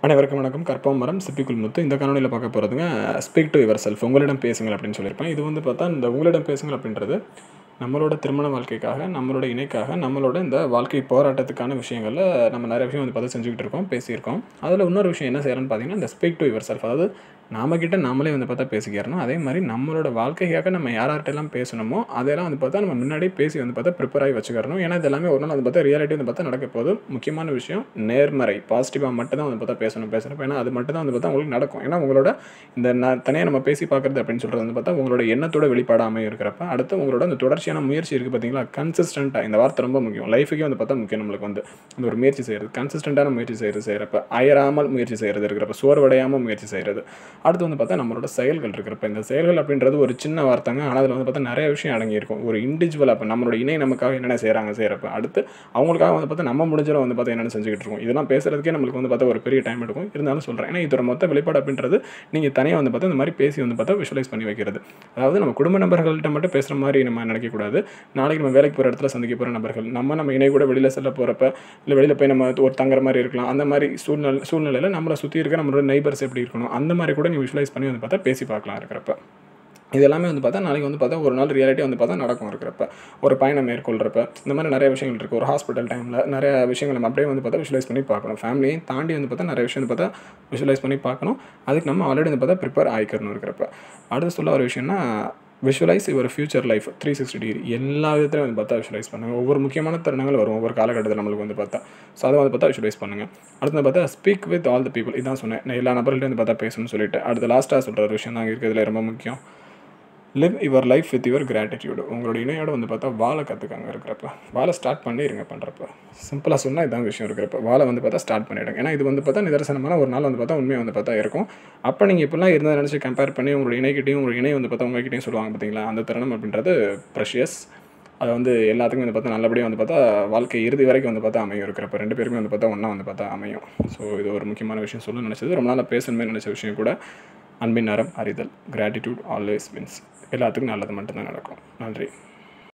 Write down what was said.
அனைவருக்கும் வணக்கம் கற்பமரம் சிப்பிக்குள் முத்து இந்த காணொலியில் பார்க்க போகிறதுங்க ஸ்பீக் டு யுவர் செல்ஃப் உங்களிடம் பேசுங்கள் அப்படின்னு சொல்லியிருப்பேன் இது வந்து பார்த்தா இந்த உங்களிடம் பேசுங்கள் அப்படின்றது நம்மளோட திருமண வாழ்க்கைக்காக நம்மளோட இணைக்காக நம்மளோட இந்த வாழ்க்கை போராட்டத்துக்கான விஷயங்களில் நம்ம நிறைய விஷயம் வந்து பார்த்து செஞ்சுக்கிட்டு இருக்கோம் பேசியிருக்கோம் அதில் இன்னொரு விஷயம் என்ன செய்யறோம்னு பார்த்தீங்கன்னா இந்த ஸ்பீக் டு யுவர் செல்ஃப் அதாவது நாம கிட்ட நம்மளே வந்து பார்த்தா பேசிக்கிறணும் அதே மாதிரி நம்மளோட வாழ்க்கைக்காக நம்ம யார்கிட்டலாம் பேசணுமோ அதெல்லாம் வந்து பார்த்தா நம்ம முன்னாடியே பேசி வந்து பார்த்தா ப்ரிப்பேர் ஆகி வச்சுக்கிறணும் ஏன்னா இது எல்லாமே ஒரு நாள் வந்து பார்த்தா ரியாலிட்டி வந்து பார்த்தா நடக்க போகுது முக்கியமான விஷயம் நேர்மறை பாசிட்டிவாக மட்டும் தான் வந்து பார்த்தா பேசணும் பேசுகிறப்ப ஏன்னா அது மட்டும் தான் வந்து பார்த்தா உங்களுக்கு நடக்கும் ஏன்னா உங்களோட இந்த நான் தனியாக நம்ம பேசி பார்க்குறது அப்படின்னு சொல்கிறது வந்து பார்த்தா உங்களோட எண்ணத்தோட வெளிப்பாடு அமைய இருக்கிறப்ப அடுத்து உங்களோட அந்த தொடர்ச்சியான முயற்சி இருக்குது பார்த்தீங்களா கன்சிஸ்டண்ட்டாக இந்த வார்த்தை ரொம்ப முக்கியம் லைஃபுக்கே வந்து பார்த்தா முக்கியம் நம்மளுக்கு வந்து அந்த ஒரு முயற்சி செய்கிறது கன்சிஸ்டண்ட்டான முயற்சி செய்கிறது செய்கிறப்ப அயராமல் முயற்சி செய்கிறது இருக்கிறப்ப சோர்வடையாமல் முயற்சி செய்கிறது அடுத்து வந்து பார்த்தா நம்மளோட செயல்கள் இருக்கிறப்ப இந்த செயல்கள் அப்படின்றது ஒரு சின்ன வார்த்தைங்க ஆனால் அதில் வந்து பார்த்தா நிறைய விஷயம் அடங்கியிருக்கும் ஒரு இண்டிவிஜுவல் அப்போ நம்மளோட இணை நமக்காக என்னென்ன செய்கிறாங்க செய்கிறப்ப அடுத்து அவங்களுக்காக வந்து பார்த்தா நம்ம முடிஞ்சளவு வந்து பார்த்தா என்னென்ன செஞ்சுக்கிட்டு இருக்கோம் இதெல்லாம் பேசுறதுக்கே நம்மளுக்கு வந்து பார்த்தா ஒரு பெரிய டைம் எடுக்கும் இருந்தாலும் சொல்கிறேன் ஏன்னா இதோட மொத்த வெளிப்பாடு அப்படின்றது நீங்கள் தனியாக வந்து பார்த்தா இந்த மாதிரி பேசி வந்து பார்த்தா விஷுவலைஸ் பண்ணி வைக்கிறது அதாவது நம்ம குடும்ப நபர்கள்ட்ட மட்டும் பேசுகிற மாதிரி நம்ம நினைக்கக்கூடாது நாளைக்கு நம்ம வேலைக்கு போகிற இடத்துல சந்திக்க போகிற நபர்கள் நம்ம நம்ம இணை கூட வெளியில் செல்ல போகிறப்ப இல்லை வெளியில் போய் நம்ம ஒரு தங்குற மாதிரி இருக்கலாம் அந்த மாதிரி சூழ்நிலை சூழ்நிலையில் நம்மளை சுற்றி இருக்க நம்மளோட நெய்பர்ஸ் எப்படி இருக்கணும் அந்த மாதிரி கூட நீங்கள் விஷுவலைஸ் பண்ணி வந்து பார்த்தா பேசி பார்க்கலாம் இருக்கிறப்ப இது எல்லாமே வந்து பார்த்தா நாளைக்கு வந்து பார்த்தா ஒரு நாள் ரியாலிட்டி வந்து பார்த்தா நடக்கும் இருக்கிறப்ப ஒரு பயணம் மேற்கொள்கிறப்ப இந்த மாதிரி நிறைய விஷயங்கள் இருக்குது ஒரு ஹாஸ்பிட்டல் டைமில் நிறைய விஷயங்கள் நம்ம அப்படியே வந்து பார்த்தா விஷுவலைஸ் பண்ணி பார்க்கணும் ஃபேமிலியையும் தாண்டி வந்து பார்த்தா நிறைய விஷயம் வந்து பார்த்தா விஷுவலைஸ் பண்ணி பார்க்கணும் அதுக்கு நம்ம ஆல்ரெடி வந்து பார்த்தா ப்ரிப்பேர் ஆகிக்கணும் இருக்கிறப்ப அடுத்து சொல்ல ஒரு விஷயம்னா visualise your future life three sixty degree எல்லா விதத்துலையும் வந்து பார்த்தா விஷுவலைஸ் பண்ணுங்கள் ஒவ்வொரு முக்கியமான தருணங்கள் வரும் ஒவ்வொரு காலகட்டத்தில் நம்மளுக்கு வந்து பார்த்தா ஸோ அதை வந்து பார்த்தா விஷுவலைஸ் பண்ணுங்கள் அடுத்து வந்து பார்த்தா speak with all the people இதான் சொன்னேன் நான் எல்லா நபர்கள்ட்டையும் வந்து பார்த்தா பேசணும்னு சொல்லிட்டு அடுத்து லாஸ்ட்டாக சொல்கிற ஒரு விஷயம் தான் இருக்கிறதுல ரொம்ப முக்கியம் live your life with your gratitude உங்களோட இணையோட வந்து பார்த்தா வாழை கற்றுக்காங்க இருக்கிறப்ப வாழை ஸ்டார்ட் பண்ணி இருங்க பண்ணுறப்ப சிம்பிளாக சொன்னால் இதான் விஷயம் இருக்கிறப்ப வாழை வந்து பார்த்தா ஸ்டார்ட் பண்ணிவிடுங்க ஏன்னா இது வந்து பார்த்தா நிதர்சனமான ஒரு நாள் வந்து பார்த்தா உண்மையாக வந்து பார்த்தா இருக்கும் அப்போ நீங்கள் இப்படிலாம் இருந்தால் நினச்சி கம்பேர் பண்ணி உங்களோட இணைக்கிட்டையும் உங்களோட இணை வந்து பார்த்தா உங்ககிட்டையும் சொல்லுவாங்க பார்த்தீங்களா அந்த தருணம் அப்படின்றது ப்ரெஷியஸ் அது வந்து எல்லாத்துக்கும் வந்து பார்த்தா நல்லபடியாக வந்து பார்த்தா வாழ்க்கை இறுதி வரைக்கும் வந்து பார்த்தா அமையும் இருக்கிறப்ப ரெண்டு பேருமே வந்து பார்த்தா ஒன்றா வந்து பார்த்தா அமையும் ஸோ இது ஒரு முக்கியமான விஷயம் சொல்ல நினச்சது ரொம்ப நாளாக பேசணுமே நினச்ச விஷயம் கூட அன்பின் நேரம் அறிதல் கிராட்டிடியூட் ஆல்வேஸ் வின்ஸ் எல்லாத்துக்கும் நல்லது மட்டும்தான் நடக்கும் நன்றி